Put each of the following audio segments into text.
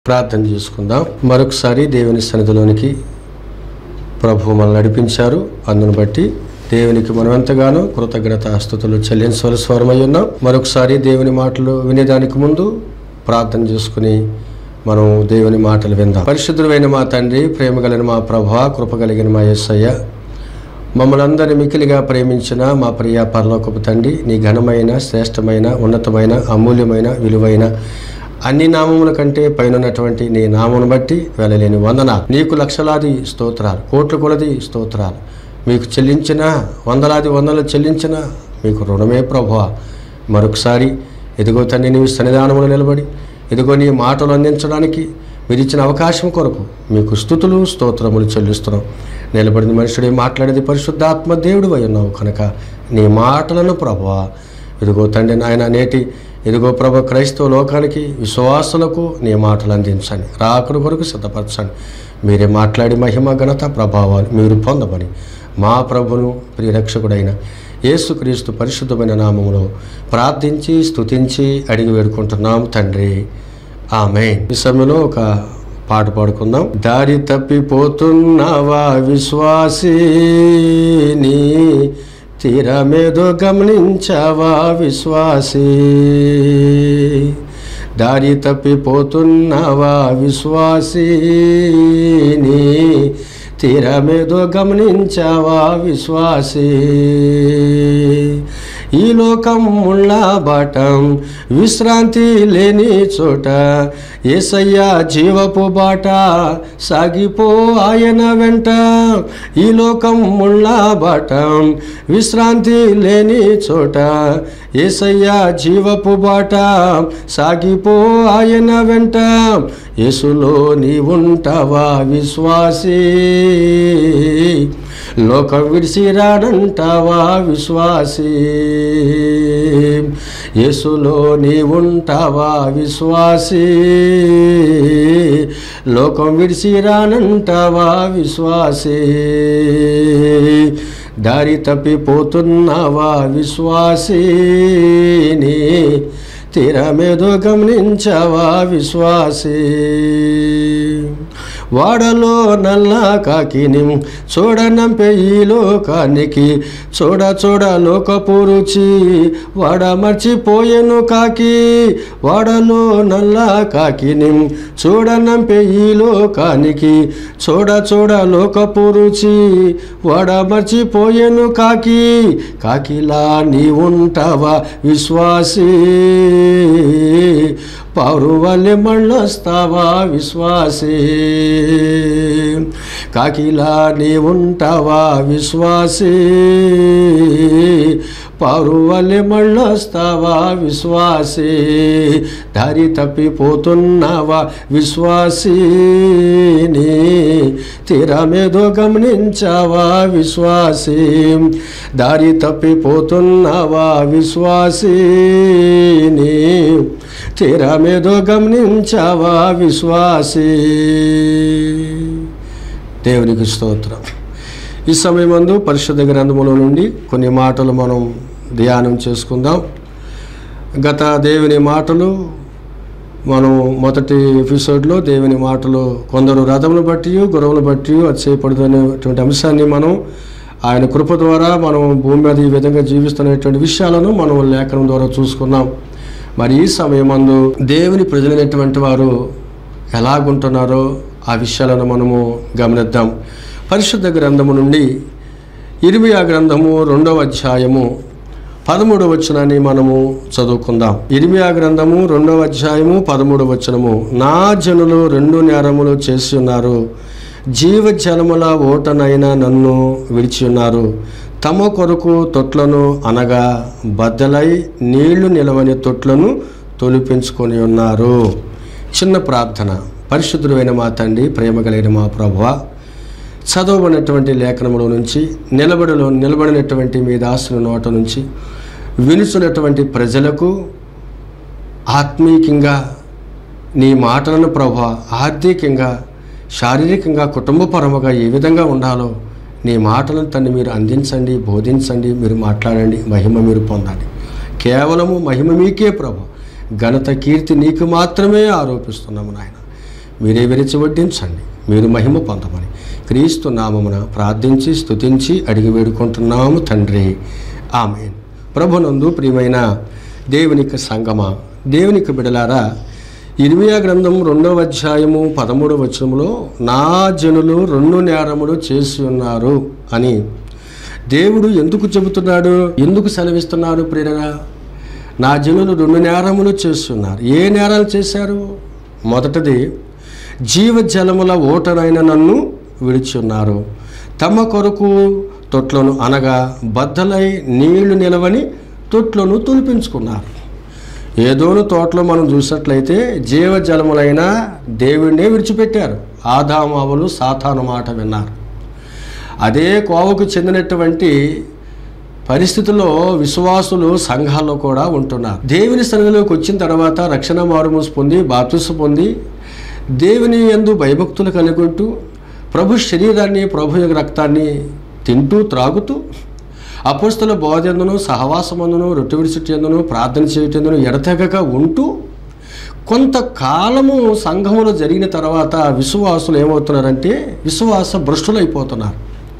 ప్రార్థన చేసుకుందాం మరొకసారి దేవుని సన్నిధిలోనికి ప్రభు మనల్ని నడిపించారు అందును బట్టి దేవునికి మనం ఎంతగానో కృతజ్ఞత స్థుతులు చెల్లించవలసి స్వరమై ఉన్నాం మరొకసారి దేవుని మాటలు వినేదానికి ముందు ప్రార్థన చేసుకుని మనం దేవుని మాటలు విందాం పరిశుద్ధుడైన మా తండ్రి ప్రేమ కలిగిన మా ప్రభ కృప కలిగిన మా యేసయ్య మమ్మల్ని అందరి మికిలిగా ప్రేమించిన మా ప్రియ పరలోకపు తండ్రి నీ ఘనమైన శ్రేష్టమైన ఉన్నతమైన అమూల్యమైన విలువైన అన్ని నామముల కంటే పైనటువంటి నీ నామమును బట్టి వెళ్ళలేని వందన నీకు లక్షలాది స్తోత్రాలు కోట్ల కొలది స్తోత్రాలు మీకు చెల్లించిన వందలాది వందలు చెల్లించిన మీకు రుణమే ప్రభు మరొకసారి ఎదుగో తండ్రి నీవు సన్నిధానములు నిలబడి ఎదుగో నీ మాటలు అందించడానికి మీరు ఇచ్చిన అవకాశం కొరకు మీకు స్థుతులు స్తోత్రములు చెల్లిస్తున్నాం నిలబడిన మనుషుడే మాట్లాడేది పరిశుద్ధాత్మ దేవుడు అయి ఉన్నావు కనుక నీ మాటలను ప్రభువా ఇదిగో తండ్రి నాయన నేటి ఇదిగో ప్రభు క్రైస్తవ లోకానికి విశ్వాసులకు నీ మాటలు అందించండి రాకడు కొరకు సిద్ధపరచండి మీరే మాట్లాడి మహిమ ఘనత ప్రభావాలు మీరు పొందమని మా ప్రభును ప్రియరక్షకుడైన యేసుక్రీస్తు పరిశుద్ధమైన నామములో ప్రార్థించి స్తుతించి అడిగి వేడుకుంటున్నాం తండ్రి ఆమె ఈ సమయంలో ఒక పాట పాడుకుందాం దారి తప్పిపోతున్నావా విశ్వాసీ నీ తీరమేదో గమనించావా విశ్వాసీ దారి తప్పిపోతున్నావా విశ్వాసీ నీ తీరమేదో గమనించావా విశ్వాసీ ఈ లోకం ముళ్ళ బాటం విశ్రాంతి లేని చోట ఏసయ్య జీవపు బాట సాగిపో ఆయన వెంట ఈ లోకం ముళ్ళ బాటం విశ్రాంతి లేని చోట ఏసయ్య జీవపు బాట సాగిపో ఆయన వెంట యేసులో నీ ఉంటావా విశ్వాసీ లోకం విడిసి రాడంటావా విశ్వాసీ యేసులో నీ ఉంటావా విశ్వాసీ లోకం విడిసి రానంటావా విశ్వాసీ దారి తప్పిపోతున్నావా విశ్వాసీని తీరమేదో గమనించావా విశ్వాసీ వాడలో నల్ల కాకిని చూడనంపే ఈ లోకానికి చూడ చూడ లోకపు రుచి వాడ మర్చిపోయెను కాకి వాడలో నల్ల కాకిని చూడనంపే ఈ లోకానికి చూడ చూడ లోకపు రుచి వాడ మర్చిపోయెను కాకి కాకిలా నీ ఉంటావా విశ్వాసీ పౌరువల్లి మళ్ళొస్తావా విశ్వాసీ కాకిలా నీ ఉంటావా విశ్వాసీ పౌరువల్లి మళ్ళొస్తావా విశ్వాసీ దారి తప్పిపోతున్నావా విశ్వాసీని తీరమేదో గమనించావా విశ్వాసీ దారి తప్పిపోతున్నావా విశ్వాసీని తీరమేదో గమనించావా విశ్వాసీ దేవునికి స్తోత్రం ఈ సమయమందు పరిశుద్ధ గ్రంథములో నుండి కొన్ని మాటలు మనం ధ్యానం చేసుకుందాం గత దేవుని మాటలు మనం మొదటి ఎపిసోడ్లో దేవుని మాటలు కొందరు రథములు బట్టి గురవులు బట్టి అతిశయపడుతున్నటువంటి అంశాన్ని మనం ఆయన కృప ద్వారా మనం భూమి మీద ఈ విధంగా జీవిస్తున్నటువంటి విషయాలను మనం లేఖనం ద్వారా చూసుకున్నాం మరి ఈ సమయమందు దేవుని ప్రజలైనటువంటి వారు ఎలాగుంటున్నారో ఆ విషయాలను మనము గమనిద్దాం పరిశుద్ధ గ్రంథము నుండి ఇరిమియా గ్రంథము రెండవ అధ్యాయము పదమూడవ వచనాన్ని మనము చదువుకుందాం ఇరిమియా గ్రంథము రెండవ అధ్యాయము పదమూడవ వచనము నా జనులు రెండు నేరములు చేసి ఉన్నారు జీవజలముల ఓటనైనా నన్ను విడిచి ఉన్నారు తమ కొరకు తొట్లను అనగా బద్దలై నీళ్లు నిలవని తొట్లను తొలిపించుకొని ఉన్నారు చిన్న ప్రార్థన పరిశుద్ధుడైన మా తండ్రి ప్రేమ కలిగిన మా ప్రభువ చదవబడినటువంటి లేఖనముల నుంచి నిలబడిలో నిలబడినటువంటి మీ దాసుల నోట నుంచి వినుచున్నటువంటి ప్రజలకు ఆత్మీయంగా నీ మాటలను ప్రభా ఆర్థికంగా శారీరకంగా కుటుంబపరముగా ఏ విధంగా ఉండాలో నీ మాటలను తన్ని మీరు అందించండి బోధించండి మీరు మాట్లాడండి మహిమ మీరు పొందండి కేవలము మహిమ మీకే ప్రభు ఘనత కీర్తి నీకు మాత్రమే ఆరోపిస్తున్నాము నాయన మీరే విరిచి వడ్డించండి మీరు మహిమ పొందమని క్రీస్తు నామమున ప్రార్థించి స్తుతించి అడిగి వేడుకుంటున్నాము తండ్రి ఆమె ప్రభునందు ప్రియమైన దేవునికి సంగమ దేవునికి బిడలారా ఇర్మియా గ్రంథం రెండవ అధ్యాయము పదమూడవ వచనములో నా జనులు రెండు నేరములు చేసి ఉన్నారు అని దేవుడు ఎందుకు చెబుతున్నాడు ఎందుకు సెలవిస్తున్నారు ప్రేరణ నా జనులు రెండు నేరములు చేస్తున్నారు ఏ నేరాలు చేశారు మొదటిది జీవజలముల ఓటనైన నన్ను విడిచి ఉన్నారు తమ కొరకు తొట్లను అనగా బద్దలై నీళ్లు నిలవని తొట్లను తులిపించుకున్నారు ఏదోను తోటలో మనం చూసినట్లయితే జీవజలములైన దేవుడినే విడిచిపెట్టారు ఆదామావులు సాతాను మాట విన్నారు అదే కోవకు చెందినటువంటి పరిస్థితుల్లో విశ్వాసులు సంఘాల్లో కూడా ఉంటున్నారు దేవుని సన్నిధిలోకి వచ్చిన తర్వాత రక్షణ మారుమూసి పొంది బాప్తిస్మ పొంది దేవుని యందు భయభక్తులు కనుగొంటూ ప్రభు శరీరాన్ని ప్రభు యొక్క రక్తాన్ని తింటూ త్రాగుతూ అపోస్తుల బోధెందును సహవాసమందును రొట్టె విడిచిటందును ప్రార్థన చేయటందును ఎడతెగక ఉంటూ కొంతకాలము సంఘములో జరిగిన తర్వాత విశ్వాసులు ఏమవుతున్నారంటే విశ్వాస భ్రష్టులైపోతున్నారు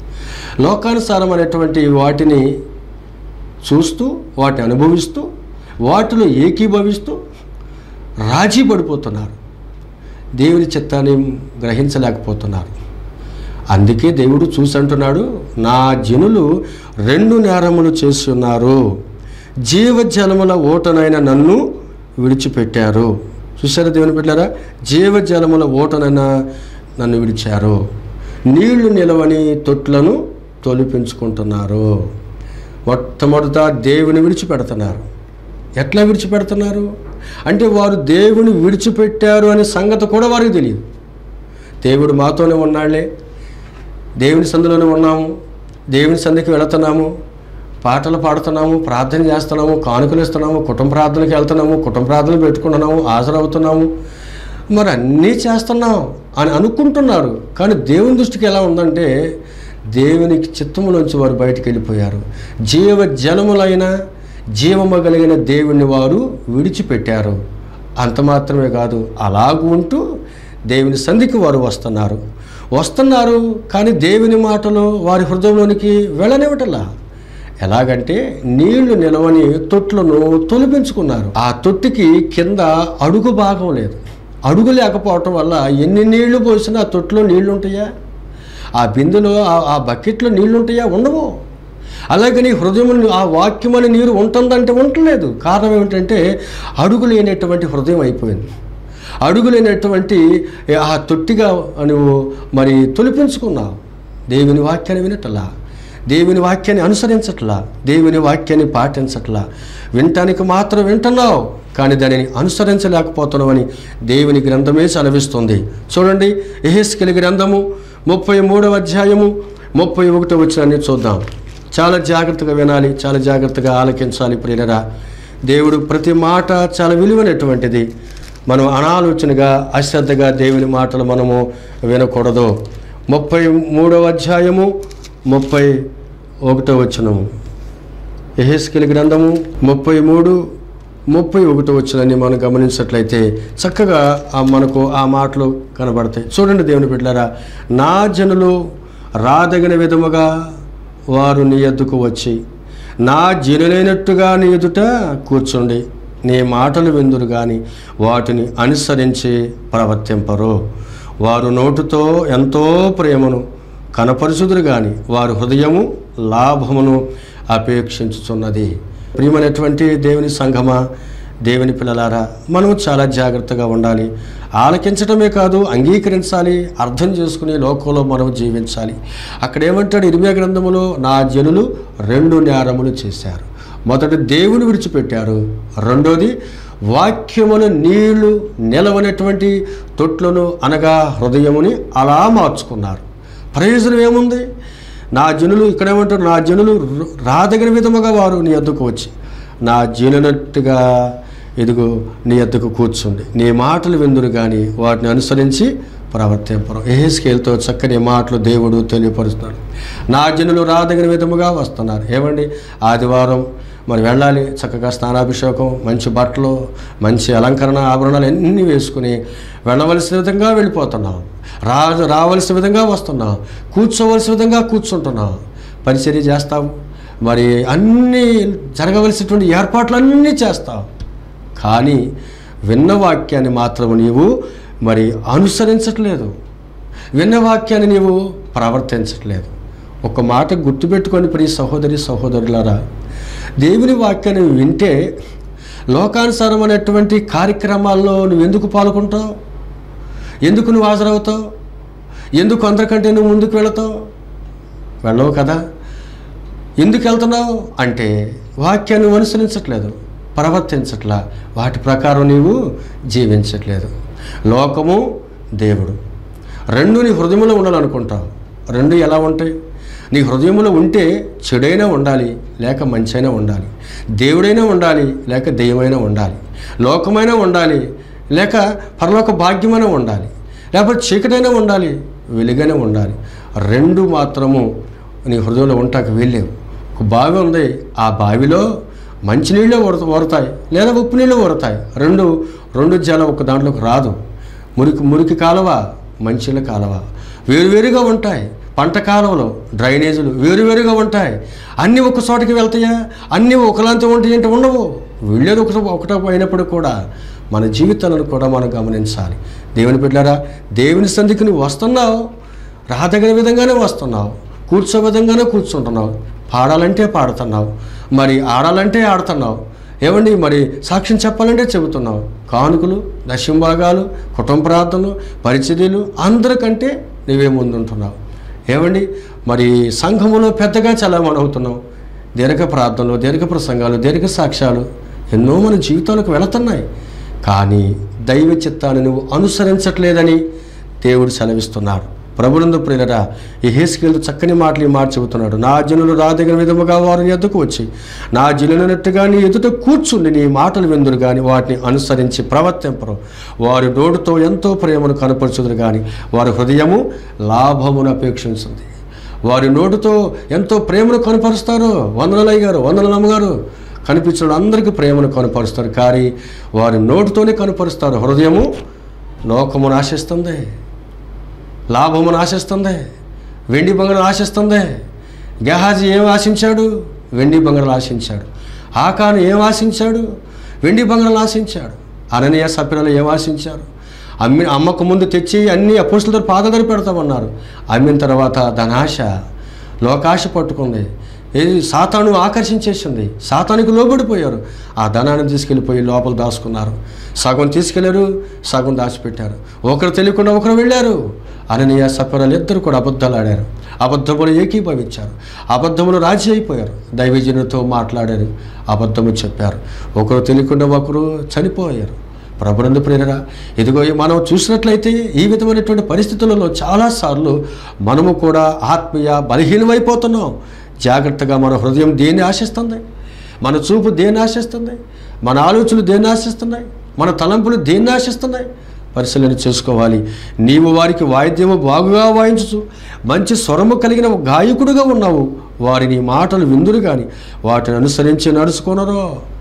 లోకానుసారమైనటువంటి వాటిని చూస్తూ వాటిని అనుభవిస్తూ వాటిలో ఏకీభవిస్తూ రాజీ పడిపోతున్నారు దేవుని చిత్తాన్ని గ్రహించలేకపోతున్నారు అందుకే దేవుడు చూసి అంటున్నాడు నా జనులు రెండు నేరములు చేసి ఉన్నారు జీవజలముల ఓటనైన నన్ను విడిచిపెట్టారు చూసారా దేవుని పెట్టారా జీవజలముల ఓటనైన నన్ను విడిచారు నీళ్లు నిలవని తొట్లను తొలిపించుకుంటున్నారు మొట్టమొదట దేవుని విడిచిపెడుతున్నారు ఎట్లా విడిచిపెడుతున్నారు అంటే వారు దేవుని విడిచిపెట్టారు అనే సంగతి కూడా వారికి తెలియదు దేవుడు మాతోనే ఉన్నాళ్లే దేవుని సందులోనే ఉన్నాము దేవుని సంధికి వెళుతున్నాము పాటలు పాడుతున్నాము ప్రార్థన చేస్తున్నాము కానుకలు ఇస్తున్నాము కుటుంబ ప్రార్థనకి వెళ్తున్నాము కుటుంబ ప్రార్థనలు పెట్టుకుంటున్నాము హాజరవుతున్నాము మరి అన్నీ చేస్తున్నాం అని అనుకుంటున్నారు కానీ దేవుని దృష్టికి ఎలా ఉందంటే దేవునికి చిత్తములోంచి వారు బయటికి వెళ్ళిపోయారు జీవ జలములైన జీవము కలిగిన దేవుని వారు విడిచిపెట్టారు అంత మాత్రమే కాదు అలాగూ ఉంటూ దేవుని సంధికి వారు వస్తున్నారు వస్తున్నారు కానీ దేవుని మాటలు వారి హృదయంలోనికి వెళ్ళనివ్వటలా ఎలాగంటే నీళ్లు నిలవని తొట్లను తొలిపించుకున్నారు ఆ తొట్టికి కింద అడుగు భాగం లేదు అడుగు లేకపోవటం వల్ల ఎన్ని నీళ్లు పోసినా ఆ తొట్టులో నీళ్లు ఉంటాయా ఆ బిందెలో ఆ- ఆ బకెట్లో నీళ్లు ఉంటాయా ఉండవు అలాగే నీ హృదయం ఆ వాక్యం అనే నీరు ఉంటుందంటే ఉండలేదు కారణం ఏమిటంటే అడుగు లేనటువంటి హృదయం అయిపోయింది అడుగు లేనటువంటి ఆ తొట్టిగా నువ్వు మరి తొలిపించుకున్నావు దేవుని వాక్యాన్ని వినటలా దేవుని వాక్యాన్ని అనుసరించట్లా దేవుని వాక్యాన్ని పాటించట్లా వినటానికి మాత్రం వింటున్నావు కానీ దానిని అనుసరించలేకపోతున్నావని దేవుని గ్రంథమే సెలవిస్తుంది చూడండి ఎహెస్కెలి గ్రంథము ముప్పై మూడవ అధ్యాయము ముప్పై ఒకటో వచ్చినాన్ని చూద్దాం చాలా జాగ్రత్తగా వినాలి చాలా జాగ్రత్తగా ఆలకించాలి ప్రియరా దేవుడు ప్రతి మాట చాలా విలువైనటువంటిది మనం అనాలోచనగా అశ్రద్ధగా దేవుని మాటలు మనము వినకూడదు ముప్పై మూడవ అధ్యాయము ముప్పై ఒకటో వచనము ఎహెస్కెల్ గ్రంథము ముప్పై మూడు ముప్పై ఒకటో వచ్చినని మనం గమనించినట్లయితే చక్కగా ఆ మనకు ఆ మాటలు కనబడతాయి చూడండి దేవుని బిడ్డలారా నా జనులు రాదగిన విధముగా వారు నీ ఎద్దుకు వచ్చి నా జనులైనట్టుగా నీ ఎదుట కూర్చుండి నీ మాటలు విందురు కానీ వాటిని అనుసరించి ప్రవర్తింపరు వారు నోటితో ఎంతో ప్రేమను కనపరుచుదురు కానీ వారి హృదయము లాభమును అపేక్షించుచున్నది ప్రియమైనటువంటి దేవుని సంఘమా దేవుని పిల్లలారా మనం చాలా జాగ్రత్తగా ఉండాలి ఆలకించడమే కాదు అంగీకరించాలి అర్థం చేసుకుని లోకంలో మనం జీవించాలి అక్కడ ఏమంటాడు ఇరిమియా గ్రంథములో నా జనులు రెండు నేరములు చేశారు మొదటి దేవుని విడిచిపెట్టారు రెండోది వాక్యమును నీళ్లు నిలవనటువంటి తొట్లను అనగా హృదయముని అలా మార్చుకున్నారు ప్రయోజనం ఏముంది నా జనులు ఇక్కడ ఏమంటారు నా జనులు ర- రాదగిన విధముగా వారు నీ ఎద్దుకు వచ్చి నా జనునట్టుగా ఇదిగో నీ ఎద్దుకు కూర్చుండి నీ మాటలు విందురు కానీ వాటిని అనుసరించి ప్రవర్తింపరు ఏ స్కేల్తో చక్కని మాటలు దేవుడు తెలియపరుస్తున్నాడు నా జనులు రాదగిన విధముగా వస్తున్నారు ఏమండి ఆదివారం మరి వెళ్ళాలి చక్కగా స్నానాభిషేకం మంచి బట్టలు మంచి అలంకరణ ఆభరణాలు అన్నీ వేసుకుని వెళ్ళవలసిన విధంగా వెళ్ళిపోతున్నాం రా రావలసిన విధంగా వస్తున్నాం కూర్చోవలసిన విధంగా కూర్చుంటున్నాం పరిచర్య చేస్తావు మరి అన్నీ జరగవలసినటువంటి ఏర్పాట్లు అన్నీ చేస్తావు కానీ విన్న వాక్యాన్ని మాత్రం నీవు మరి అనుసరించట్లేదు విన్న వాక్యాన్ని నీవు ప్రవర్తించట్లేదు ఒక మాట గుర్తుపెట్టుకొని ప్రియ సహోదరి సహోదరులారా దేవుని వాక్యాన్ని వింటే లోకానుసారమైనటువంటి కార్యక్రమాల్లో నువ్వు ఎందుకు పాల్గొంటావు ఎందుకు నువ్వు హాజరవుతావు ఎందుకు అందరికంటే నువ్వు ముందుకు వెళతావు వెళ్ళవు కదా ఎందుకు వెళ్తున్నావు అంటే వాక్యాన్ని అనుసరించట్లేదు ప్రవర్తించట్లా వాటి ప్రకారం నీవు జీవించట్లేదు లోకము దేవుడు రెండు నీ హృదయంలో ఉండాలనుకుంటావు రెండు ఎలా ఉంటాయి నీ హృదయంలో ఉంటే చెడైనా ఉండాలి లేక మంచైనా ఉండాలి దేవుడైనా ఉండాలి లేక దెయ్యమైనా ఉండాలి లోకమైనా ఉండాలి లేక పరలోక భాగ్యమైనా ఉండాలి లేకపోతే చీకటైనా ఉండాలి వెలుగైనా ఉండాలి రెండు మాత్రము నీ హృదయంలో ఉంటాక వెళ్ళేవు ఒక బావి ఉంది ఆ బావిలో మంచినీళ్ళు వర వరతాయి లేదా ఉప్పు నీళ్ళు వరతాయి రెండు రెండు జలం ఒక దాంట్లోకి రాదు మురికి మురికి కాలువ మంచిల కాలువ వేరువేరుగా ఉంటాయి పంట కాలువలో డ్రైనేజీలు వేరువేరుగా ఉంటాయి అన్నీ ఒక చోటకి వెళ్తాయా అన్నీ ఒకలాంటి ఉంటాయి అంటే ఉండవు వెళ్ళేది ఒక ఒకట అయినప్పుడు కూడా మన జీవితాలను కూడా మనం గమనించాలి దేవుని బిడ్డారా దేవుని సంధికి నువ్వు వస్తున్నావు రాదగిన విధంగానే వస్తున్నావు కూర్చో విధంగానే కూర్చుంటున్నావు పాడాలంటే పాడుతున్నావు మరి ఆడాలంటే ఆడుతున్నావు ఏమండి మరి సాక్ష్యం చెప్పాలంటే చెబుతున్నావు కానుకలు దశంభాగాలు కుటుంబ ప్రార్థనలు పరిచర్యలు అందరికంటే నువ్వే ముందుంటున్నావు ఏమండి మరి సంఘములో పెద్దగా చలామణి అవుతున్నావు దీర్ఘ ప్రార్థనలు దీర్ఘ ప్రసంగాలు దీర్ఘ సాక్ష్యాలు ఎన్నో మన జీవితాలకు వెళుతున్నాయి కానీ దైవ చిత్తాన్ని నువ్వు అనుసరించట్లేదని దేవుడు సెలవిస్తున్నాడు ప్రభునందు ప్రియులరా ఈ హేస్కేలు చక్కని మాటలు ఈ మాట చెబుతున్నాడు నా జనులు రాదగిన విధముగా వారిని ఎద్దుకు వచ్చి నా జనులనట్టుగా నీ ఎదుట కూర్చుండి నీ మాటలు విందురు కానీ వాటిని అనుసరించి ప్రవర్తింపరు వారి నోటితో ఎంతో ప్రేమను కనపరచుదురు కానీ వారి హృదయము లాభమును అపేక్షించింది వారి నోటితో ఎంతో ప్రేమను కనపరుస్తారు వందనలయ్య గారు వందనలు అమ్మగారు కనిపించడం అందరికీ ప్రేమను కనపరుస్తారు కానీ వారి నోటితోనే కనపరుస్తారు హృదయము లోకమును ఆశిస్తుంది లాభమును ఆశిస్తుంది వెండి బంగారం ఆశిస్తుంది గెహాజీ ఏం ఆశించాడు వెండి బంగారాలు ఆశించాడు ఆకాను ఏం ఆశించాడు వెండి బంగారాలు ఆశించాడు అననీయ సభ్యులు ఏం ఆశించారు అమ్మి అమ్మకు ముందు తెచ్చి అన్ని అపురుషులతో పాదగరి పెడతామన్నారు అమ్మిన తర్వాత ధనాశ లోకాశ పట్టుకుంది ఏది సాతాను ఆకర్షించేసింది సాతానికి లోబడిపోయారు ఆ ధనాన్ని తీసుకెళ్ళిపోయి లోపల దాచుకున్నారు సగం తీసుకెళ్లారు సగం దాచిపెట్టారు ఒకరు తెలియకుండా ఒకరు వెళ్ళారు అననీయ సపరాలు ఇద్దరు కూడా అబద్ధాలు ఆడారు అబద్ధములు ఏకీభవించారు అబద్ధములు రాజీ అయిపోయారు దైవజనులతో మాట్లాడారు అబద్ధము చెప్పారు ఒకరు తెలియకుండా ఒకరు చనిపోయారు ప్రభునందు ప్రేరణ ఇదిగో మనం చూసినట్లయితే ఈ విధమైనటువంటి పరిస్థితులలో చాలాసార్లు మనము కూడా ఆత్మీయ బలహీనమైపోతున్నాం జాగ్రత్తగా మన హృదయం దేన్ని ఆశిస్తుంది మన చూపు దేన్ని ఆశిస్తుంది మన ఆలోచనలు దేన్ని ఆశిస్తున్నాయి మన తలంపులు దేన్ని ఆశిస్తున్నాయి పరిశీలన చేసుకోవాలి నీవు వారికి వాయిద్యము బాగుగా వాయించు మంచి స్వరము కలిగిన ఒక గాయకుడుగా ఉన్నావు వారిని మాటలు విందురు కానీ వాటిని అనుసరించి నడుచుకోనరో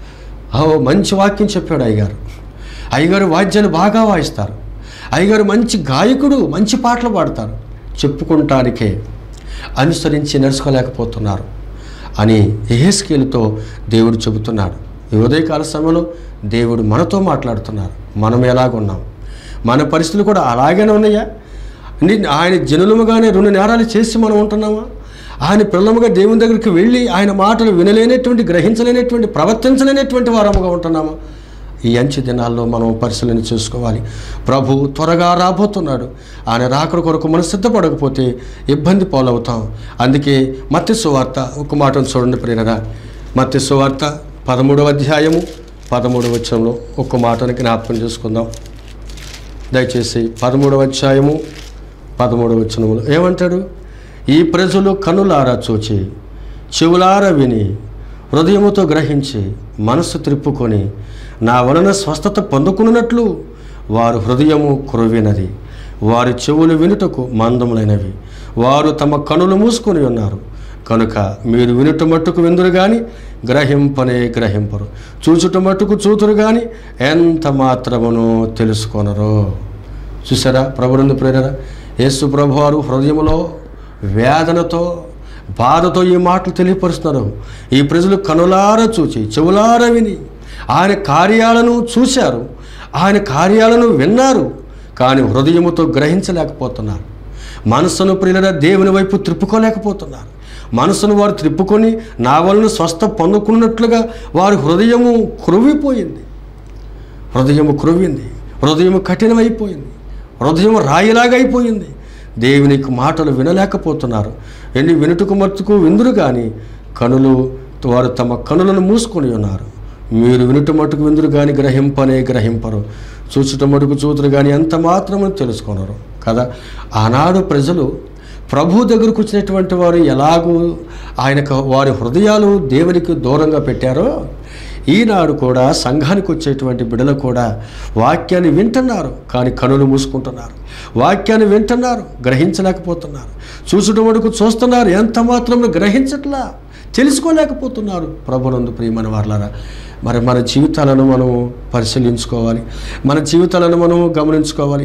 ఓ మంచి వాక్యం చెప్పాడు అయ్యగారు అయ్యగారు వాద్యాలు బాగా వాయిస్తారు అయ్యగారు మంచి గాయకుడు మంచి పాటలు పాడతారు చెప్పుకుంటానికే అనుసరించి నడుచుకోలేకపోతున్నారు అని ఎహెస్కేలుతో దేవుడు చెబుతున్నాడు ఈ ఉదయకాల సమయంలో దేవుడు మనతో మాట్లాడుతున్నారు మనం ఎలాగున్నాం మన పరిస్థితులు కూడా అలాగనే ఉన్నాయా ని- ఆయన జనులముగానే రెండు నేరాలు చేసి మనం ఉంటున్నామా ఆయన పిల్లముగా దేవుని దగ్గరికి వెళ్ళి ఆయన మాటలు వినలేనటువంటి గ్రహించలేనటువంటి ప్రవర్తించలేనటువంటి వారముగా ఉంటున్నామా ఈ అంచె దినాల్లో మనం పరిశీలన చేసుకోవాలి ప్రభు త్వరగా రాబోతున్నాడు ఆయన రాకడ కొరకు మనం సిద్ధపడకపోతే ఇబ్బంది పాలవుతాం అందుకే మత్తి సువార్త ఒక మాటను చూడండి ప్రేరణ మత్తి సువార్త పదమూడవ అధ్యాయము పదమూడవ వచనంలో ఒక మాటను జ్ఞాపకం చేసుకుందాం దయచేసి పదమూడవ అధ్యాయము పదమూడవ వచనములు ఏమంటాడు ఈ ప్రజలు కనులారా చూచి చెవులారా విని హృదయముతో గ్రహించి మనస్సు త్రిప్పుకొని నా వలన స్వస్థత పొందుకున్నట్లు వారు హృదయము కురువినది వారి చెవులు వినుటకు మందములైనవి వారు తమ కనులు మూసుకొని ఉన్నారు కనుక మీరు వినుట మట్టుకు విందురు కానీ గ్రహింపనే గ్రహింపరు చూచుట మట్టుకు చూతురు కానీ ఎంత మాత్రమును తెలుసుకొనరు చూసారా ప్రభునందు ప్రేరరా యేసు ప్రభువారు హృదయంలో వేదనతో బాధతో ఈ మాటలు తెలియపరుస్తున్నారు ఈ ప్రజలు కనులారా చూచి చెవులారా విని ఆయన కార్యాలను చూశారు ఆయన కార్యాలను విన్నారు కానీ హృదయముతో గ్రహించలేకపోతున్నారు మనసును ప్రియుల దేవుని వైపు త్రిప్పుకోలేకపోతున్నారు మనసును వారు త్రిప్పుకొని నా వలన స్వస్థ పొందుకున్నట్లుగా వారి హృదయము క్రొవ్విపోయింది హృదయము క్రొవ్వింది హృదయము కఠినమైపోయింది హృదయం రాయిలాగా అయిపోయింది దేవునికి మాటలు వినలేకపోతున్నారు ఎన్ని వినుటకు మట్టుకు విందురు కానీ కనులు వారు తమ కనులను మూసుకొని ఉన్నారు మీరు వినుట మట్టుకు విందురు కానీ గ్రహింపనే గ్రహింపరు చూచుట మటుకు చూతురు కానీ ఎంత మాత్రము తెలుసుకున్నారు కదా ఆనాడు ప్రజలు ప్రభు దగ్గరకు వచ్చినటువంటి వారు ఎలాగూ ఆయనకు వారి హృదయాలు దేవునికి దూరంగా పెట్టారో ఈనాడు కూడా సంఘానికి వచ్చేటువంటి బిడ్డలు కూడా వాక్యాన్ని వింటున్నారు కానీ కనులు మూసుకుంటున్నారు వాక్యాన్ని వింటున్నారు గ్రహించలేకపోతున్నారు చూసుట వరకు చూస్తున్నారు ఎంత మాత్రం గ్రహించట్లా తెలుసుకోలేకపోతున్నారు ప్రభునందు ప్రియమైన వార్లారా మరి మన జీవితాలను మనం పరిశీలించుకోవాలి మన జీవితాలను మనం గమనించుకోవాలి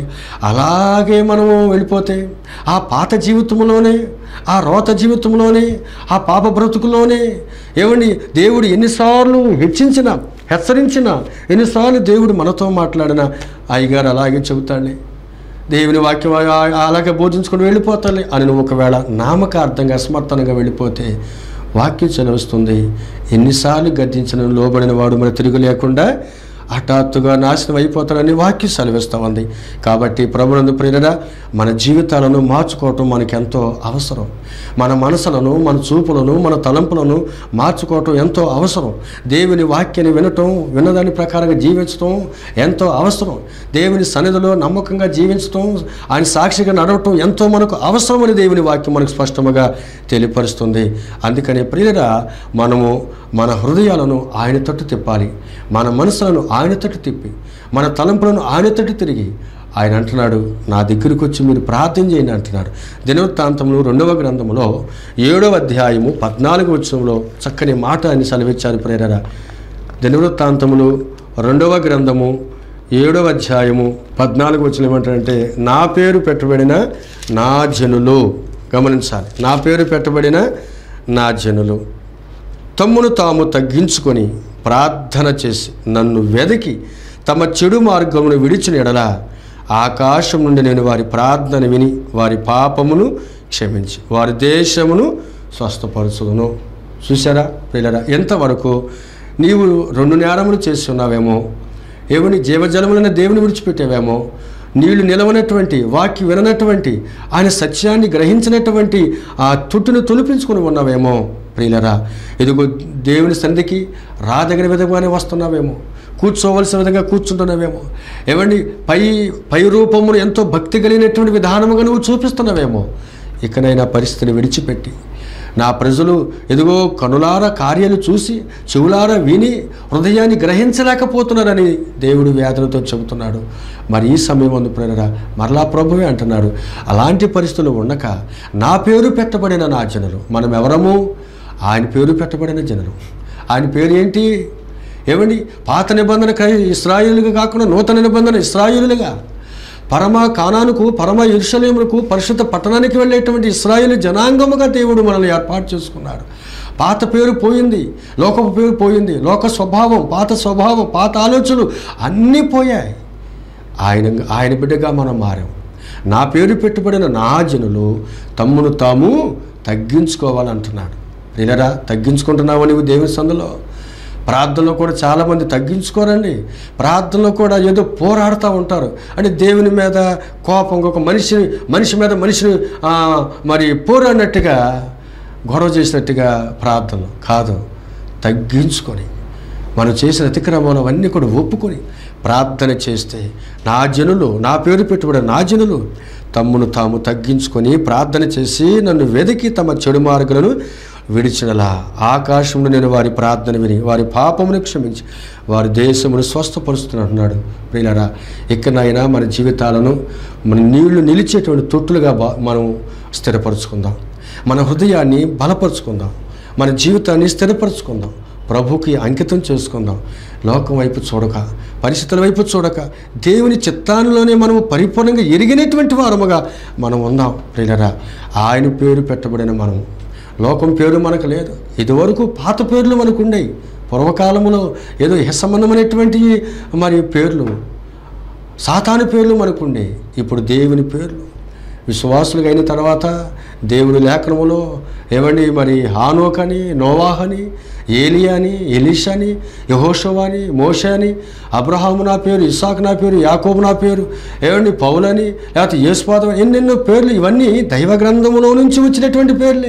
అలాగే మనము వెళ్ళిపోతే ఆ పాత జీవితంలోనే ఆ రోత జీవితంలోనే ఆ పాప బ్రతుకులోనే ఏమండి దేవుడు ఎన్నిసార్లు హెచ్చించిన హెచ్చరించిన ఎన్నిసార్లు దేవుడు మనతో మాట్లాడిన అయ్యగారు అలాగే చెబుతాడులే దేవుని వాక్యం ఆ- అలాగే బోధించుకొని వెళ్ళిపోతాలే అని నువ్వు ఒకవేళ నామకార్థంగా అసమర్థనంగా వెళ్ళిపోతే వాక్యం చదివిస్తుంది ఎన్నిసార్లు గద్దించిన లోబడిన వాడు మరి తిరుగు లేకుండా హఠాత్తుగా నాశనం అయిపోతాడని వాక్యం సెలవిస్తూ ఉంది కాబట్టి ప్రభునందు ప్రేరణ మన జీవితాలను మార్చుకోవటం మనకి ఎంతో అవసరం మన మనసులను మన చూపులను మన తలంపులను మార్చుకోవటం ఎంతో అవసరం దేవుని వాక్యాన్ని వినటం విన్నదాని ప్రకారంగా జీవించటం ఎంతో అవసరం దేవుని సన్నిధిలో నమ్మకంగా జీవించటం ఆయన సాక్షిగా నడవటం ఎంతో మనకు అవసరమని దేవుని వాక్యం మనకు స్పష్టముగా తెలియపరుస్తుంది అందుకని ప్రియుల మనము మన హృదయాలను ఆయన తట్టు తిప్పాలి మన మనసులను ఆయన తట్టు తిప్పి మన తలంపులను ఆయన తట్టు తిరిగి ఆయన అంటున్నాడు నా దగ్గరికి వచ్చి మీరు ప్రార్థన చేయండి అంటున్నాడు దినవృత్తాంతంలో రెండవ గ్రంథంలో ఏడవ అధ్యాయము పద్నాలుగు వచ్చంలో చక్కని మాట అని సెలవిచ్చారు ప్రేరరా దినవృత్తాంతములు రెండవ గ్రంథము ఏడవ అధ్యాయము పద్నాలుగు వచ్చిన ఏమంటారంటే నా పేరు పెట్టబడిన నా జనులు గమనించాలి నా పేరు పెట్టబడిన నా జనులు తమ్మును తాము తగ్గించుకొని ప్రార్థన చేసి నన్ను వెదకి తమ చెడు మార్గమును విడిచిన ఎడల ఆకాశం నుండి నేను వారి ప్రార్థన విని వారి పాపమును క్షమించి వారి దేశమును స్వస్థపరచుదును చూసారా పిల్లరా ఎంతవరకు నీవు రెండు నేరములు చేసి ఉన్నావేమో ఏమని జీవజలములైన దేవుని విడిచిపెట్టావేమో నీళ్లు నిలవనటువంటి వాక్య విననటువంటి ఆయన సత్యాన్ని గ్రహించినటువంటి ఆ తుట్టును తొలిపించుకుని ఉన్నావేమో ప్రియులరా ఇదిగో దేవుని సన్నిధికి రాదగిన విధంగానే వస్తున్నావేమో కూర్చోవలసిన విధంగా కూర్చుంటున్నావేమో ఏమండి పై పై రూపమును ఎంతో భక్తి కలిగినటువంటి విధానముగా నువ్వు చూపిస్తున్నావేమో ఇకనైనా పరిస్థితిని విడిచిపెట్టి నా ప్రజలు ఎదుగో కనులార కార్యాలు చూసి చెవులార విని హృదయాన్ని గ్రహించలేకపోతున్నారని దేవుడు వేదనతో చెబుతున్నాడు మరి ఈ సమయం అందు ప్రేరరా మరలా ప్రభువే అంటున్నాడు అలాంటి పరిస్థితులు ఉండక నా పేరు పెట్టబడిన నా జనులు మనం ఎవరము ఆయన పేరు పెట్టబడిన జనులు ఆయన పేరు ఏంటి ఏమండి పాత నిబంధన క్రై- ఇస్రాయేలుగా కాకుండా నూతన నిబంధన ఇస్రాయేలుగా పరమ కానానుకు పరమ ఇరుషలేములకు పరిశుద్ధ పట్టణానికి వెళ్ళేటువంటి ఇస్రాయేల్ జనాంగముగా దేవుడు మనల్ని ఏర్పాటు చేసుకున్నాడు పాత పేరు పోయింది లోకపు పేరు పోయింది లోక స్వభావం పాత స్వభావం పాత ఆలోచనలు అన్నీ పోయాయి ఆయన ఆయన బిడ్డగా మనం మారాం నా పేరు పెట్టుబడిన నా జనులు తమ్మును తాము తగ్గించుకోవాలంటున్నాడు ప్రియులరా తగ్గించుకుంటున్నావు నీవు దేవుని సందులో ప్రార్థనలో కూడా చాలామంది తగ్గించుకోరండి ప్రార్థనలో కూడా ఏదో పోరాడుతూ ఉంటారు అంటే దేవుని మీద కోపం ఒక మనిషి మనిషి మీద మనిషిని ఆ, మరి పోరాడినట్టుగా గొడవ చేసినట్టుగా ప్రార్థనలు కాదు తగ్గించుకొని మనం చేసిన అతిక్రమాలు అవన్నీ కూడా ఒప్పుకొని ప్రార్థన చేస్తే నా జనులు నా పేరు పెట్టుబడి నా జనులు తమ్మును తాము తగ్గించుకొని ప్రార్థన చేసి నన్ను వెదికి తమ చెడు మార్గులను విడిచినలా ఆకాశంలో నేను వారి ప్రార్థన విని వారి పాపమును క్షమించి వారి దేశమును స్వస్థపరుస్తున్నట్టున్నాడు ప్రియులరా ఎక్కడైనా మన జీవితాలను మన నీళ్లు నిలిచేటువంటి తొట్టులుగా బా- మనం స్థిరపరచుకుందాం మన హృదయాన్ని బలపరుచుకుందాం మన జీవితాన్ని స్థిరపరచుకుందాం ప్రభుకి అంకితం చేసుకుందాం లోకం వైపు చూడక పరిస్థితుల వైపు చూడక దేవుని చిత్తానిలోనే మనము పరిపూర్ణంగా ఎరిగినటువంటి వారముగా మనం ఉందాం ప్రియులరా ఆయన పేరు పెట్టబడిన మనము లోకం పేరు మనకు లేదు ఇదివరకు పాత పేర్లు మనకు ఉండేవి పూర్వకాలంలో ఏదో సంబంధమైనటువంటి మరి పేర్లు సాతాను పేర్లు మనకుండే ఇప్పుడు దేవుని పేర్లు విశ్వాసులుగా అయిన తర్వాత దేవుని లేఖనములో ఏమండి మరి హానోక్ అని నోవాహ్ అని ఏలియా అని ఎలీషా అని యహోషవ అని మోషే అని అబ్రహాము నా పేరు ఇసాక్ నా పేరు యాకోబు నా పేరు ఏమండి పౌలని లేకపోతే యేసుపాదం ఎన్నెన్నో పేర్లు ఇవన్నీ దైవ గ్రంథములో నుంచి వచ్చినటువంటి పేర్లే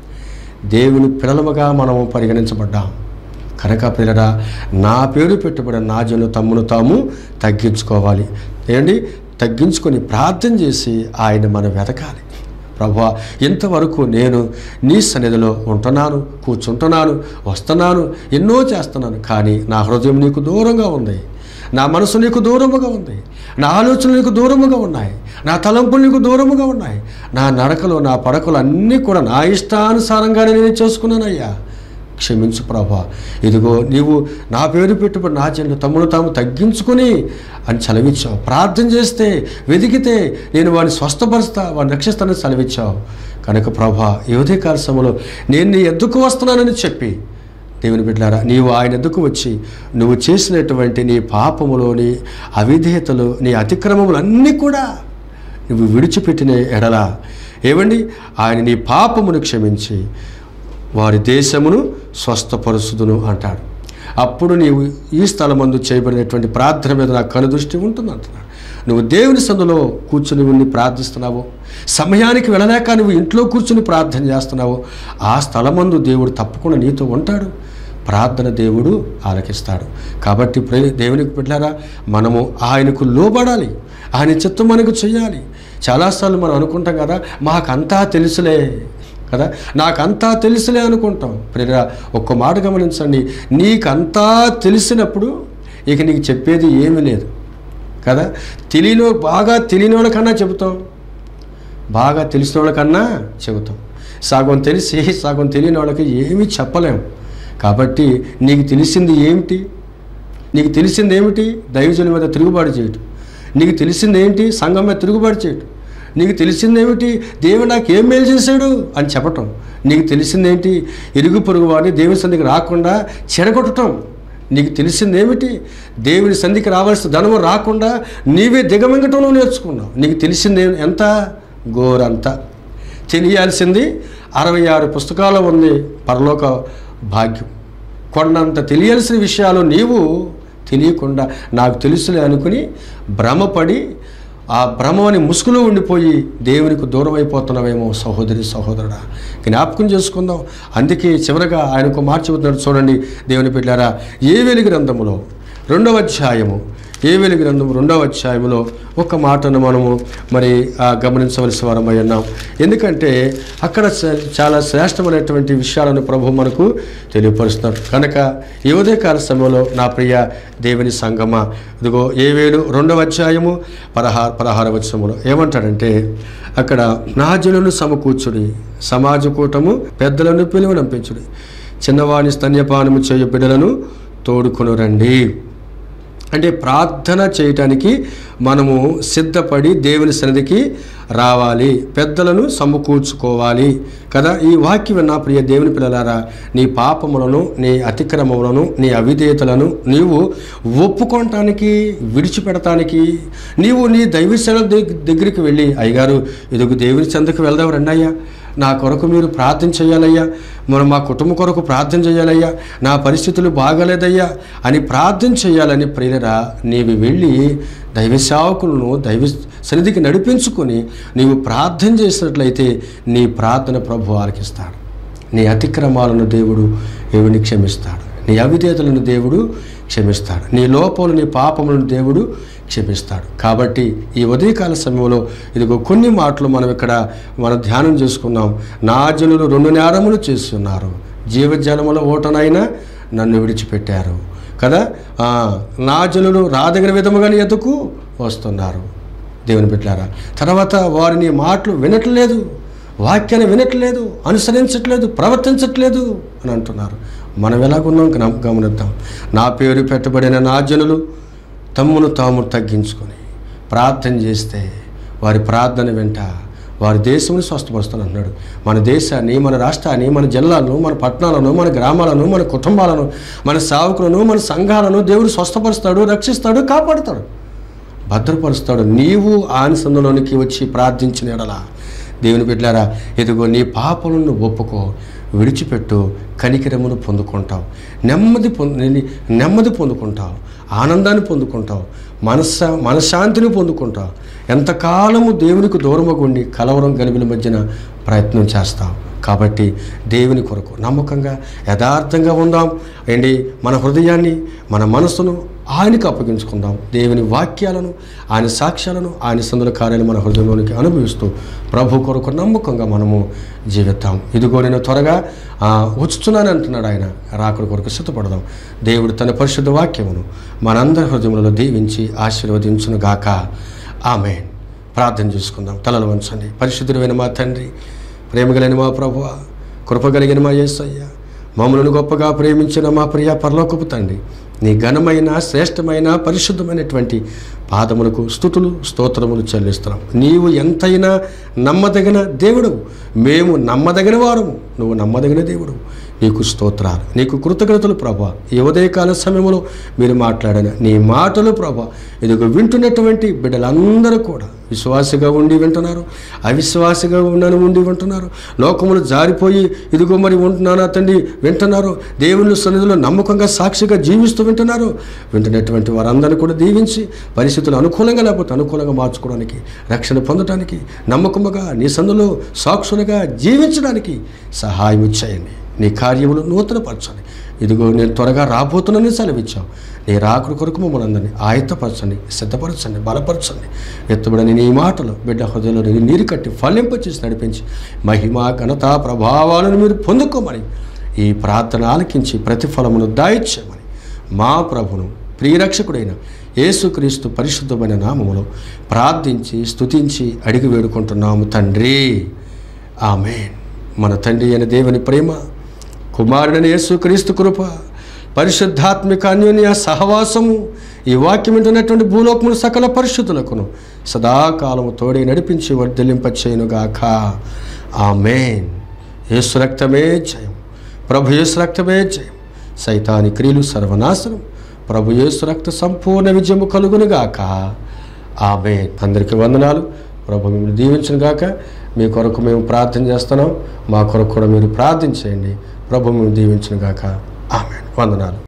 దేవుని పిల్లలుగా మనము పరిగణించబడ్డాం కనుక పిల్లరా నా పేరు పెట్టుబడిన నా జను తమ్మును తాము తగ్గించుకోవాలి ఏంటి తగ్గించుకొని ప్రార్థన చేసి ఆయన మనం వెతకాలి ప్రభా ఇంతవరకు నేను నీ సన్నిధిలో ఉంటున్నాను కూర్చుంటున్నాను వస్తున్నాను ఎన్నో చేస్తున్నాను కానీ నా హృదయం నీకు దూరంగా ఉంది నా మనసు నీకు దూరముగా ఉంది నా ఆలోచనలు నీకు దూరముగా ఉన్నాయి నా తలంపులు నీకు దూరముగా ఉన్నాయి నా నడకలు నా పడకలు అన్నీ కూడా నా ఇష్టానుసారంగానే నేను చేసుకున్నానయ్యా క్షమించు ప్రభా ఇదిగో నీవు నా పేరు పెట్టుబడి నా చెల్లి తమ్ముడు తాము తగ్గించుకుని అని చలవిచ్చావు ప్రార్థన చేస్తే వెతికితే నేను వాడిని స్వస్థపరుస్తా వాడిని రక్షిస్తానని సెలవిచ్చావు కనుక ప్రభా యువతే కాల సమయంలో నేను నీ ఎద్దుకు వస్తున్నానని చెప్పి దేవుని బిడ్డారా నీవు ఆయన ఎద్దుకు వచ్చి నువ్వు చేసినటువంటి నీ పాపములోని అవిధేయతలు నీ అతిక్రమములు అన్నీ కూడా నువ్వు విడిచిపెట్టిన ఎడల ఏమండి ఆయన నీ పాపమును క్షమించి వారి దేశమును స్వస్థపరుచుదును అంటాడు అప్పుడు నీవు ఈ స్థలమందు చేయబడినటువంటి ప్రార్థన మీద నాకు కనుదృష్టి ఉంటుంది అంటున్నాడు నువ్వు దేవుని సందులో కూర్చుని ఉండి ప్రార్థిస్తున్నావు సమయానికి వెళ్ళలేక నువ్వు ఇంట్లో కూర్చుని ప్రార్థన చేస్తున్నావు ఆ స్థలమందు దేవుడు తప్పకుండా నీతో ఉంటాడు ప్రార్థన దేవుడు ఆలకిస్తాడు కాబట్టి ప్రే- దేవునికి పెట్టారా మనము ఆయనకు లోబడాలి ఆయన చిత్తం మనకు చేయాలి చాలాసార్లు మనం అనుకుంటాం కదా మాకంతా తెలుసులే కదా నాకంతా తెలుసులే అనుకుంటాం ప్రేరా ఒక్క మాట గమనించండి నీకంతా తెలిసినప్పుడు ఇక నీకు చెప్పేది ఏమీ లేదు కదా తెలియని బాగా తెలియని వాళ్ళకన్నా చెబుతాం బాగా తెలిసిన వాళ్ళకన్నా చెబుతాం సగం తెలిసి సగం తెలియని వాళ్ళకి ఏమీ చెప్పలేం కాబట్టి నీకు తెలిసింది ఏమిటి నీకు తెలిసింది ఏమిటి దైవజన మీద తిరుగుబాటు చేయటం నీకు తెలిసింది ఏంటి సంఘం మీద తిరుగుబాటు చేయటం నీకు తెలిసింది ఏమిటి దేవుడు నాకు ఏం మేలు చేశాడు అని చెప్పటం నీకు తెలిసింది ఏంటి ఇరుగు పొరుగు వాడిని దేవుని సంధికి రాకుండా చెడగొట్టడం నీకు తెలిసింది ఏమిటి దేవుని సంధికి రావాల్సిన ధనము రాకుండా నీవే దిగమింగటంలో నేర్చుకున్నావు నీకు తెలిసింది ఏ- ఎంత గోరంత తెలియాల్సింది అరవై ఆరు పుస్తకాలు ఉంది పరలోక భాగ్యం కొండంత తెలియాల్సిన విషయాలు నీవు తెలియకుండా నాకు తెలుసులే అనుకుని భ్రమపడి ఆ భ్రమని ముసుగులో ఉండిపోయి దేవునికి దూరం అయిపోతున్నావేమో సహోదరి సహోదరుడా జ్ఞాపకం చేసుకుందాం అందుకే చివరగా ఆయనకు మార్చి చెబుతున్నాడు చూడండి దేవుని బిడ్డారా ఏ వెలుగు గ్రంథములో రెండవ అధ్యాయము ఏ వెలుగు గ్రంథం రెండవ అధ్యాయంలో ఒక మాటను మనము మరి ఆ, గమనించవలసిన వారమై ఉన్నాం ఎందుకంటే అక్కడ చ- చాలా శ్రేష్టమైనటువంటి విషయాలను ప్రభు మనకు తెలియపరుస్తున్నాడు కనుక ఈ ఉదయకాల సమయంలో నా ప్రియ దేవుని సంగమ ఇదిగో ఏ వేలు రెండవ అధ్యాయము పదహార పదహార వచనములో ఏమంటాడంటే అక్కడ నా జనులను సమకూర్చుడి సమాజ కూటము పెద్దలను పిలువనంపించుడి చిన్నవాని స్తన్యపానము చేయు బిడ్డలను తోడుకొను రండి అంటే ప్రార్థన చేయటానికి మనము సిద్ధపడి దేవుని సన్నిధికి రావాలి పెద్దలను సమకూర్చుకోవాలి కదా ఈ వాక్యం విన్న ప్రియ దేవుని పిల్లలారా నీ పాపములను నీ అతిక్రమములను నీ అవిధేయతలను నీవు ఒప్పుకోవటానికి విడిచిపెడటానికి నీవు నీ దైవసేన దగ్గరికి వెళ్ళి అయ్యగారు ఇదిగో దేవుని చెందకు వెళ్దాం రండి అయ్యా నా కొరకు మీరు ప్రార్థన చేయాలయ్యా మనం మా కుటుంబం కొరకు ప్రార్థన చేయాలయ్యా నా పరిస్థితులు బాగలేదయ్యా అని ప్రార్థన చేయాలని ప్రేరరా నీవు వెళ్ళి దైవ సేవకులను దైవ సన్నిధికి నడిపించుకొని నీవు ప్రార్థన చేసినట్లయితే నీ ప్రార్థన ప్రభు ఆలకిస్తాడు నీ అతిక్రమాలను దేవుడు దేవుని క్షమిస్తాడు నీ అవిధేతలను దేవుడు క్షమిస్తాడు నీ లోపములు నీ పాపములను దేవుడు క్షమిస్తాడు కాబట్టి ఈ ఉదయకాల సమయంలో ఇదిగో కొన్ని మాటలు మనం ఇక్కడ మనం ధ్యానం చేసుకున్నాం నా జనులు రెండు నేరములు చేస్తున్నారు జీవజలముల ఓటనైనా నన్ను విడిచిపెట్టారు కదా ఆ, నా జనులు రాదగిన విధముగా నీ ఎదుకు వస్తున్నారు దేవుని బిడ్డారా తర్వాత వారిని మాటలు వినట్లేదు వాక్యాన్ని వినట్లేదు అనుసరించట్లేదు ప్రవర్తించట్లేదు అని అంటున్నారు మనం ఎలాగున్నాం గమ- గమనిద్దాం నా పేరు పెట్టబడిన నా జనులు తమ్మును తాము తగ్గించుకొని ప్రార్థన చేస్తే వారి ప్రార్థన వెంట వారి దేశమును స్వస్థపరుస్తాను అన్నాడు మన దేశాన్ని మన రాష్ట్రాన్ని మన జిల్లాలను మన పట్టణాలను మన గ్రామాలను మన కుటుంబాలను మన సేవకులను మన సంఘాలను దేవుడు స్వస్థపరుస్తాడు రక్షిస్తాడు కాపాడుతాడు భద్రపరుస్తాడు నీవు ఆనసందులోనికి వచ్చి ప్రార్థించిన ఎడల దేవుని బిడ్డారా ఇదిగో నీ పాపలను ఒప్పుకో విడిచిపెట్టు కనికిరమును పొందుకుంటావు నెమ్మది పొంది నెమ్మది పొందుకుంటావు ఆనందాన్ని పొందుకుంటావు మనస్స మనశ్శాంతిని పొందుకుంటావు ఎంతకాలము దేవునికి దూరముగా ఉండి కలవరం గలిబిల మధ్యన ప్రయత్నం చేస్తావు కాబట్టి దేవుని కొరకు నమ్మకంగా యథార్థంగా ఉందాం ఏంటి మన హృదయాన్ని మన మనసును ఆయనకు అప్పగించుకుందాం దేవుని వాక్యాలను ఆయన సాక్ష్యాలను ఆయన సందుల కార్యాలు మన హృదయంలోనికి అనుభవిస్తూ ప్రభు కొరకు నమ్మకంగా మనము జీవిద్దాం ఇదిగో నేను త్వరగా ఆ, వచ్చుతున్నాను అంటున్నాడు ఆయన రాకుడు కొరకు సిద్ధపడదాం దేవుడు తన పరిశుద్ధ వాక్యమును మనందరి హృదయములలో దీవించి ఆశీర్వదించును గాక ఆమె ప్రార్థన చేసుకుందాం తలలు వంచండి పరిశుద్ధుడైన మా తండ్రి ప్రేమగలిగిన మా ప్రభువ కృపగలిగిన మా యేసయ్య మమ్మల్ని గొప్పగా ప్రేమించిన మా ప్రియ పరలోకపు తండ్రి నీ ఘనమైన శ్రేష్టమైన పరిశుద్ధమైనటువంటి పాదములకు స్థుతులు స్తోత్రములు చెల్లిస్తున్నాం నీవు ఎంతైనా నమ్మదగిన దేవుడు మేము నమ్మదగిన వారము నువ్వు నమ్మదగిన దేవుడు నీకు స్తోత్రాలు నీకు కృతజ్ఞతలు ప్రభా ఈ ఉదయకాల సమయంలో మీరు మాట్లాడిన నీ మాటలు ప్రభా ఇదిగో వింటున్నటువంటి బిడ్డలందరూ కూడా విశ్వాసిగా ఉండి వింటున్నారు అవిశ్వాసిగా ఉన్నాను ఉండి వింటున్నారు లోకములు జారిపోయి ఇదిగో మరి ఉంటున్నానా తండ్రి వింటున్నారు దేవుని సన్నిధిలో నమ్మకంగా సాక్షిగా జీవిస్తూ వింటున్నారు వింటున్నటువంటి వారందరినీ కూడా దీవించి పరిస్థితులు అనుకూలంగా లేకపోతే అనుకూలంగా మార్చుకోవడానికి రక్షణ పొందడానికి నమ్మకముగా నీ సందులో సాక్షులుగా జీవించడానికి సహాయం ఇచ్చేయండి నీ కార్యములు నూతనపరచండి ఇదిగో నేను త్వరగా రాబోతున్నానని సెలవిచ్చావు నీ రాకుడు కొరకు మమ్మల్ని అందరినీ ఆయత్తపరచండి సిద్ధపరచండి బలపరచండి ఎత్తుబడని నీ మాటలు బిడ్డ హృదయంలో నీ నీరు కట్టి ఫలింపచేసి నడిపించి మహిమ ఘనత ప్రభావాలను మీరు పొందుకోమని ఈ ప్రార్థన ఆలకించి ప్రతిఫలమును దాయిచ్చామని మా ప్రభును ప్రియరక్షకుడైన యేసుక్రీస్తు పరిశుద్ధమైన నామములో ప్రార్థించి స్తుతించి అడిగి వేడుకుంటున్నాము తండ్రి ఆమెన్ మన తండ్రి అయిన దేవుని ప్రేమ కుమారుడైన యేసుక్రీస్తు కృప పరిశుద్ధాత్మిక అన్యోన్య సహవాసము ఈ వాక్యం వింటున్నటువంటి భూలోకములు సకల పరిశుద్ధులకును సదాకాలము తోడే నడిపించి వర్ధలింపచేయునుగాక ఆమెన్ యేసు రక్తమే జయం ప్రభు యేసు రక్తమే జయం సైతాని క్రియలు సర్వనాశనం ప్రభు యేసు రక్త సంపూర్ణ విజయము కలుగునుగాక ఆమె అందరికీ వందనాలు ప్రభు మిమ్మల్ని దీవించిన గాక మీ కొరకు మేము ప్రార్థన చేస్తున్నాం మా కొరకు కూడా మీరు ప్రార్థన చేయండి ప్రభు మిమ్మల్ని దీవించిన గాక ఆమె వందనాలు